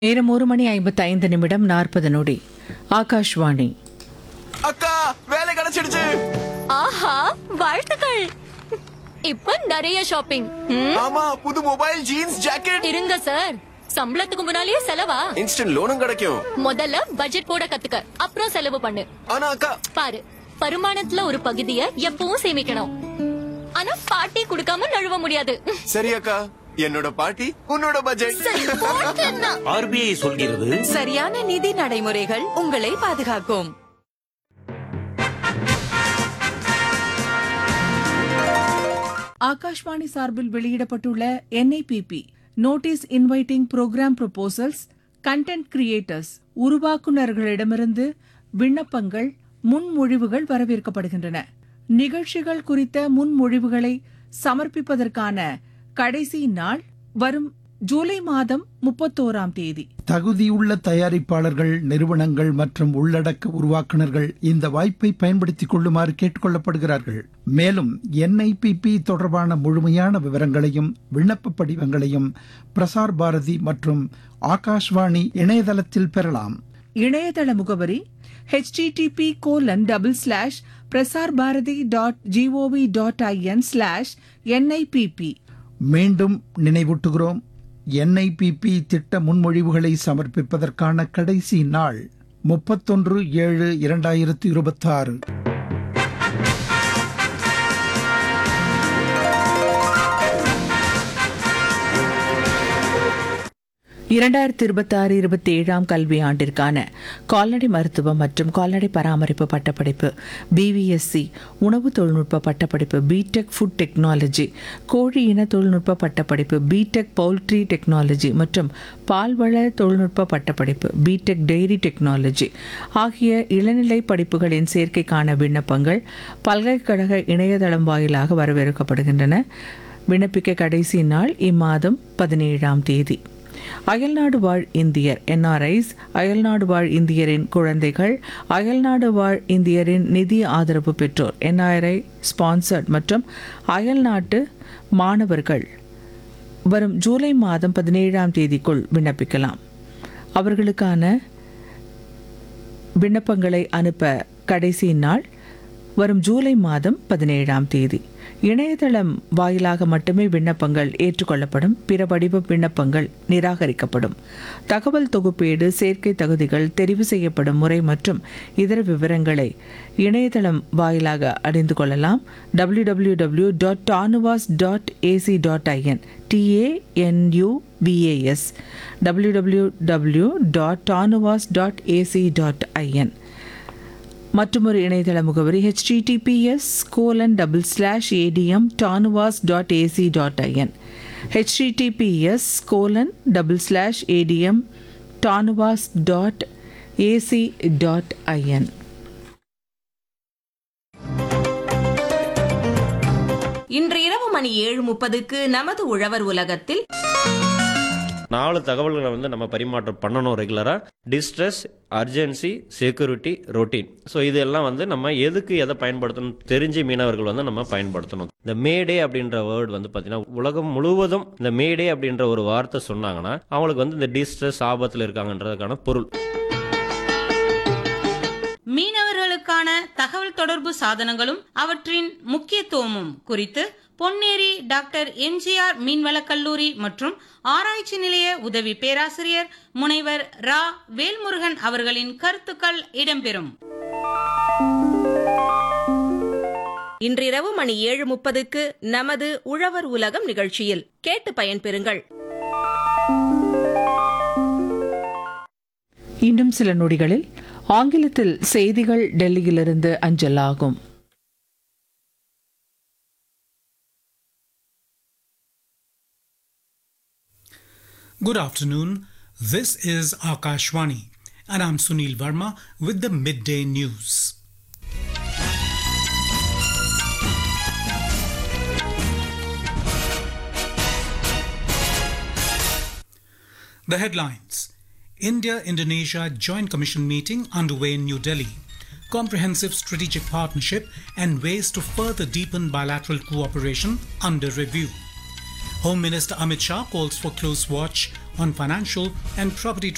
நேரம் ஒரு மணி ஐம்பத்தி ஐந்து நிமிடம் நாற்பது நொடி ஆகாஷ்வாணி அக்கா வேலை கிடைச்சிடுச்சு ஆஹா வாழ்த்துக்கள் இப்ப நிறைய ஷாப்பிங் ம், ஆமா புது மொபைல் ஜீன்ஸ் ஜாக்கெட் இருங்க சார் சம்பளத்துக்கு முன்னாலேயே செலவா இன்ஸ்டன்ட் லோனும் கிடைக்கும் முதல்ல பட்ஜெட் போட கத்துக்க அப்புறம் செலவு பண்ணு ஆனா அக்கா பாரு வருமானத்துல ஒரு பகுதிய எப்பவும் சேமிக்கணும் ஆனா பாட்டி கொடுக்காம நழுவ முடியாது சரி அக்கா என்னோட பாட்டி உன்னோட பட்ஜெட் சரி, போட்டுன்னா. ஆர்பிஐ சொல்கிறது சரியான நிதி நடைமுறைகள் உங்களை பாதுகாக்கும் ஆகாஷ்வாணி சார்பில் வெளியிடப்பட்டுள்ள NIPP notice inviting programme proposals content creators உருவாக்குநர்களிடமிருந்து விண்ணப்பங்கள் முன்மொழிவுகள் வரவேற்கப்படுகின்றன நிகழ்ச்சிகள் குறித்த முன்மொழிவுகளை சமர்ப்பிப்பதற்கான கடைசி நாள் வரும் ஜூலை மாதம் முப்பத்தோராம் தேதி தகுதியுள்ள தயாரிப்பாளர்கள் நிறுவனங்கள் மற்றும் உள்ளடக்க உருவாக்குனர்கள் இந்த வாய்ப்பை பயன்படுத்திக் கொள்ளுமாறு கேட்டுக்கொள்ளப்படுகிறார்கள் மேலும் என்ஐபிபி தொடர்பான முழுமையான விவரங்களையும் விண்ணப்ப படிவங்களையும் பிரசார் பாரதி மற்றும் ஆகாஷ்வாணி இணையதளத்தில் பெறலாம் இணையதள முகவரி http colon double slash Prasar Bharati dot GOV dot IN slash NIPP மீண்டும் நினைவூட்டுகிறோம் என்ஐபிபி திட்ட முன்மொழிவுகளை சமர்ப்பிப்பதற்கான கடைசி நாள் முப்பத்தொன்று ஏழு இரண்டாயிரத்து இருபத்தாறு இரண்டாயிரத்தி இருபத்தி ஆறு இருபத்தி ஏழாம் கல்வி ஆண்டிற்கான கால்நடை மருத்துவம் மற்றும் கால்நடை பராமரிப்பு பட்டப்படிப்பு பிவிஎஸ்சி உணவு தொழில்நுட்ப பட்டப்படிப்பு பிடெக் ஃபுட் டெக்னாலஜி கோழி இன தொழில்நுட்ப பட்டப்படிப்பு பிடெக் பவுல்ட்ரி டெக்னாலஜி மற்றும் பால்வள தொழில்நுட்ப பட்டப்படிப்பு பிடெக் டெய்ரி டெக்னாலஜி ஆகிய இளநிலை படிப்புகளின் சேர்க்கைக்கான விண்ணப்பங்கள் பல்கலைக்கழக இணையதளம் வாயிலாக வரவேற்கப்படுகின்றன விண்ணப்பிக்க கடைசி நாள் இம்மாதம் பதினேழாம் தேதி அயல்நாடு வாழ் இந்தியர் என்ஆர்ஐஸ் அயல்நாடு வாழ் இந்தியரின் குழந்தைகள் அயல்நாடு வாழ் இந்தியரின் நிதி ஆதரவு பெற்றோர் என்ஆர்ஐ ஸ்பான்சர்ட் மற்றும் அயல்நாட்டு மாணவர்கள் வரும் ஜூலை மாதம் பதினேழாம் தேதிக்குள் விண்ணப்பிக்கலாம் அவர்களுக்கான விண்ணப்பங்களை அனுப்ப கடைசி நாள் வரும் ஜூலை மாதம் பதினேழாம் தேதி இணையதளம் வாயிலாக மட்டுமே விண்ணப்பங்கள் ஏற்றுக்கொள்ளப்படும் பிற வடிவ விண்ணப்பங்கள் நிராகரிக்கப்படும் தகவல் தொகுப்பீடு சேர்க்கை தகுதிகள் தெரிவு செய்யப்படும் முறை மற்றும் இதர விவரங்களை இணையதளம் வாயிலாக அறிந்து கொள்ளலாம் W W W dot TANUVAS dot AC dot IN TANUVAS W W W dot TANUVAS dot AC dot IN மற்றொரு இணையதள முகவரி https colon double slash ATM TANUVAS dot AC dot IN https colon double slash ATM TANUVAS dot AC dot IN இன்று இரவு மணி ஏழு முப்பதுக்கு நமது உழவர் உலகத்தில் நாலு தகவல்களை வந்து நம்ம பரிமாற்றம் பண்ணணும் ரெகுலராக distress urgency security routine so இதெல்லாம் வந்து நம்ம எதுக்கு எதை பயன்படுத்தணும் தெரிஞ்சு மீனவர்கள் வந்து நம்ம பயன்படுத்தணும் இந்த மேடே அப்படின்ற வேர்டு வந்து பார்த்தீங்கன்னா உலகம் முழுவதும் இந்த மேடே அப்படின்ற ஒரு வார்த்தை சொன்னாங்கன்னா அவங்களுக்கு வந்து இந்த டிஸ்ட்ரெஸ் ஆபத்தில் இருக்காங்கன்றதுக்கான பொருள் மீனவர்களுக்கான தகவல் தொடர்பு சாதனங்களும் அவற்றின் முக்கியத்துவமும் குறித்து பொன்னேரி டாக்டர் எம்ஜிஆர் மீன்வளக் கல்லூரி மற்றும் ஆராய்ச்சி நிலைய உதவி பேராசிரியர் முனைவர் ரா வேல்முருகன் அவர்களின் கருத்துக்கள் இடம்பெறும் இன்றிரவு மணி ஏழு முப்பதுக்கு நமது உழவர் உலகம் நிகழ்ச்சியில் கேட்டு பயன்பெறுங்கள் இன்னும் சில நொடிகளில் ஆங்கிலத்தில் செய்திகள் டெல்லியிலிருந்து அஞ்சலாகும் Good afternoon. This is Akashwani, and I'm Sunil Verma with the midday news. The headlines India Indonesia Joint Commission meeting underway in New Delhi. Comprehensive strategic partnership and ways to further deepen bilateral cooperation under review. Home Minister Amit Shah calls for close watch on financial and property